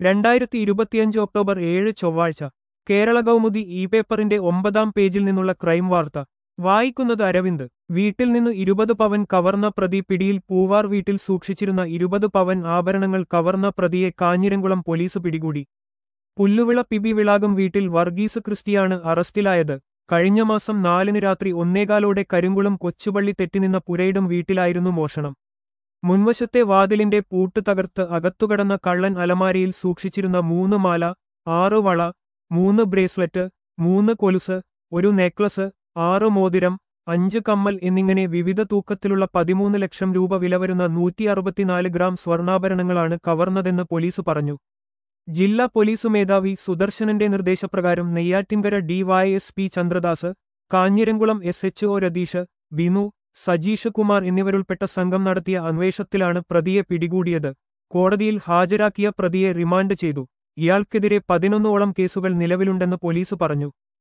രണ്ടായിരത്തി ഇരുപത്തിയഞ്ച് ഒക്ടോബർ ഏഴ് ചൊവ്വാഴ്ച കേരള കൗമുദി ഇ പേപ്പറിന്റെ ഒമ്പതാം പേജിൽ നിന്നുള്ള ക്രൈം വാർത്ത വായിക്കുന്നത് അരവിന്ദ് വീട്ടിൽ നിന്ന് ഇരുപത് പവൻ കവർന്ന പ്രതി പിടിയിൽ പൂവാർ വീട്ടിൽ സൂക്ഷിച്ചിരുന്ന ഇരുപത് പവൻ ആഭരണങ്ങൾ കവർന്ന പ്രതിയെ കാഞ്ഞിരംകുളം പോലീസ് പിടികൂടി പുല്ലുവിള പിബി വിളാകം വീട്ടിൽ വർഗീസ് ക്രിസ്റ്റിയാണ് അറസ്റ്റിലായത് കഴിഞ്ഞ മാസം നാലിന് രാത്രി ഒന്നേകാലോടെ കരിങ്കുളം കൊച്ചുപള്ളി തെറ്റിനിന്ന പുരയിടം വീട്ടിലായിരുന്നു മോഷണം മുൻവശത്തെ വാതിലിന്റെ പൂട്ട് തകർത്ത് അകത്തുകടന്ന കള്ളൻ അലമാരയിൽ സൂക്ഷിച്ചിരുന്ന മൂന്ന് മാല ആറ് വള മൂന്ന് ബ്രേസ്ലെറ്റ് മൂന്ന് കൊലുസ് ഒരു നെക്ലസ് ആറ് മോതിരം അഞ്ച് കമ്മൽ എന്നിങ്ങനെ വിവിധ തൂക്കത്തിലുള്ള പതിമൂന്ന് ലക്ഷം രൂപ വില വരുന്ന നൂറ്റി അറുപത്തിനാല് ഗ്രാം സ്വർണ്ണാഭരണങ്ങളാണ് കവർന്നതെന്ന് പോലീസ് പറഞ്ഞു ജില്ലാ പോലീസ് മേധാവി സുദർശനന്റെ നിർദ്ദേശപ്രകാരം Neyyattinkara DYSP Chandradas Kanjiramkulam S H O Ratheesh Binu Sajeesh Kumar എന്നിവരുൾപ്പെട്ട സംഘം നടത്തിയ അന്വേഷണത്തിലാണ് പ്രതിയെ പിടികൂടിയത് കോടതിയിൽ ഹാജരാക്കിയ പ്രതിയെ റിമാൻഡ് ചെയ്തു ഇയാൾക്കെതിരെ പതിനൊന്നോളം കേസുകൾ നിലവിലുണ്ടെന്ന് പോലീസ് പറഞ്ഞു